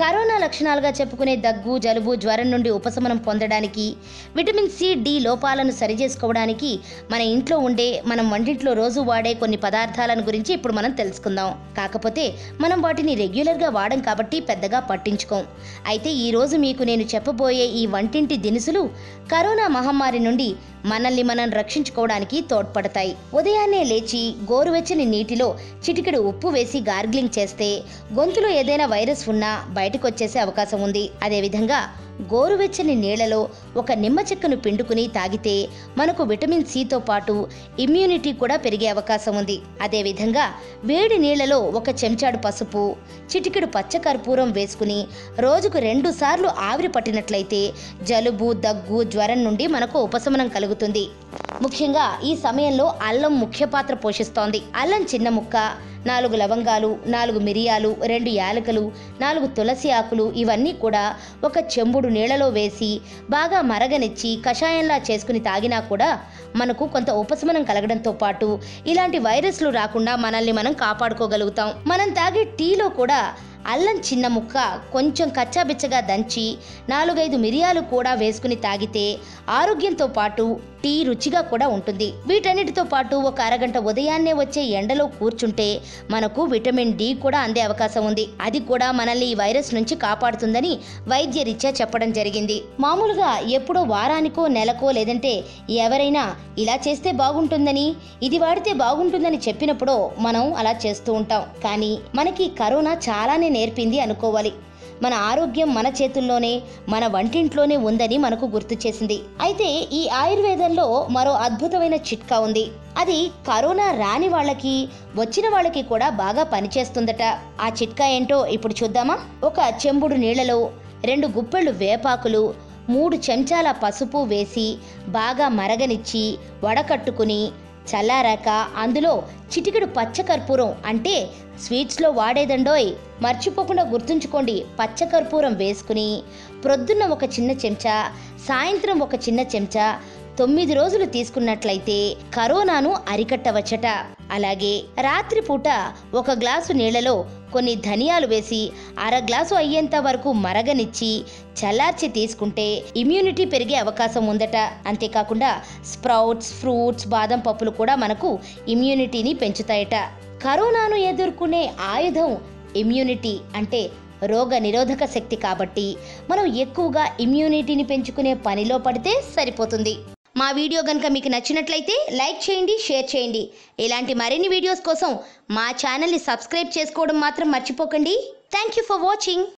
corona లక్షణాలుగా చెప్పుకునే దగ్గు జలుబు జ్వరం నుండి ఉపశమనం పొందడానికి విటమిన్ సి డి లోపాలను సరిచేసుకోవడానికి మన ఇంట్లో ఉండే మనం వంటింట్లో రోజు వాడే కొన్ని పదార్థాలను గురించి ఇప్పుడు మనం తెలుసుకుందాం కాకపోతే మనం వాటిని రెగ్యులర్గా వాడం కాబట్టి పెద్దగా పట్టించుకోం అయితే ఈరోజు మీకు నేను చెప్పబోయే ఈ వంటింటి దినుసులు కరోనా మహమ్మారి నుండి మనల్ని మనం రక్షించుకోవడానికి తోడ్పడతాయి ఉదయాన్నే లేచి గోరువెచ్చని నీటిలో చిటికెడు ఉప్పు వేసి గార్గ్లింగ్ చేస్తే గొంతులో ఏదైనా వైరస్ ఉన్నా బయటకు వచ్చేసే అవకాశం ఉంది అదేవిధంగా గోరువెచ్చని నీళ్లలో ఒక నిమ్మ చెక్కను పిండుకుని తాగితే మనకు విటమిన్ సితో పాటు ఇమ్యూనిటీ కూడా పెరిగే అవకాశం ఉంది అదేవిధంగా వేడి నీళ్లలో ఒక చెంచాడు పసుపు చిటికెడు పచ్చకర్పూరం వేసుకుని రోజుకు రెండు సార్లు ఆవిరి పట్టినట్లయితే జలుబు దగ్గు జ్వరం నుండి మనకు ఉపశమనం కలుగుతుంది ముఖ్యంగా ఈ సమయంలో అల్లం ముఖ్య పాత్ర పోషిస్తోంది అల్లం చిన్న ముక్క నాలుగు లవంగాలు నాలుగు మిరియాలు రెండు యాలకులు నాలుగు తులసి ఆకులు ఇవన్నీ కూడా ఒక చెంబుడు నీళ్లలో వేసి బాగా మరగనిచ్చి కషాయంలా చేసుకుని తాగినా కూడా మనకు కొంత ఉపశమనం కలగడంతో పాటు ఇలాంటి వైరస్లు రాకుండా మనల్ని మనం కాపాడుకోగలుగుతాం మనం తాగే టీలో కూడా అల్లం చిన్న ముక్క కొంచెం కచ్చాబిచ్చగా దంచి నాలుగైదు మిరియాలు కూడా వేసుకుని తాగితే ఆరోగ్యంతో పాటు టీ రుచిగా కూడా ఉంటుంది వీటన్నిటితో పాటు ఒక అరగంట ఉదయాన్నే వచ్చే ఎండలో కూర్చుంటే మనకు విటమిన్ డి కూడా అందే అవకాశం ఉంది అది కూడా మనల్ని ఈ వైరస్ నుంచి కాపాడుతుందని వైద్యరీత్యా చెప్పడం జరిగింది మామూలుగా ఎప్పుడో వారానికో నెలకో లేదంటే ఎవరైనా ఇలా చేస్తే బాగుంటుందని ఇది వాడితే బాగుంటుందని చెప్పినప్పుడో మనం అలా చేస్తూ ఉంటాం కానీ మనకి కరోనా చాలానే నేర్పింది అనుకోవాలి మన ఆరోగ్యం మన చేతుల్లోనే మన వంటింట్లోనే ఉందని మనకు గుర్తు చేసింది అయితే ఈ ఆయుర్వేదంలో మరో అద్భుతమైన చిట్కా ఉంది అది కరోనా రాని వాళ్ళకి వచ్చిన వాళ్ళకి కూడా బాగా పనిచేస్తుందట ఆ చిట్కా ఏంటో ఇప్పుడు చూద్దామా ఒక చెంబుడు నీళ్లలో రెండు గుప్పెళ్ళు వేపాకులు మూడు చెంచాల పసుపు వేసి బాగా మరగనిచ్చి వడకట్టుకుని చల్లారాక అందులో చిటికెడు పచ్చకర్పూరం అంటే స్వీట్స్లో వాడేదండోయ్ మర్చిపోకుండా గుర్తుంచుకోండి పచ్చకర్పూరం వేసుకుని ప్రొద్దున్న ఒక చిన్న చెంచా సాయంత్రం ఒక చిన్న చెంచా తొమ్మిది రోజులు తీసుకున్నట్లయితే కరోనాను అరికట్టవచ్చట అలాగే రాత్రిపూట ఒక గ్లాసు నీళ్లలో కొన్ని ధనియాలు వేసి అర గ్లాసు అయ్యేంత వరకు మరగనిచ్చి చల్లార్చి తీసుకుంటే ఇమ్యూనిటీ పెరిగే అవకాశం ఉందట అంతేకాకుండా స్ప్రౌట్స్ ఫ్రూట్స్ బాదం పప్పులు కూడా మనకు ఇమ్యూనిటీని పెంచుతాయట కరోనాను ఎదుర్కొనే ఆయుధం ఇమ్యూనిటీ అంటే రోగ నిరోధక శక్తి కాబట్టి మనం ఎక్కువగా ఇమ్యూనిటీని పెంచుకునే పనిలో పడితే సరిపోతుంది మా వీడియో కనుక మీకు నచ్చినట్లయితే లైక్ చేయండి షేర్ చేయండి ఇలాంటి మరిన్ని వీడియోస్ కోసం మా ఛానల్ని సబ్స్క్రైబ్ చేసుకోవడం మాత్రం మర్చిపోకండి థ్యాంక్ యూ ఫర్ వాచింగ్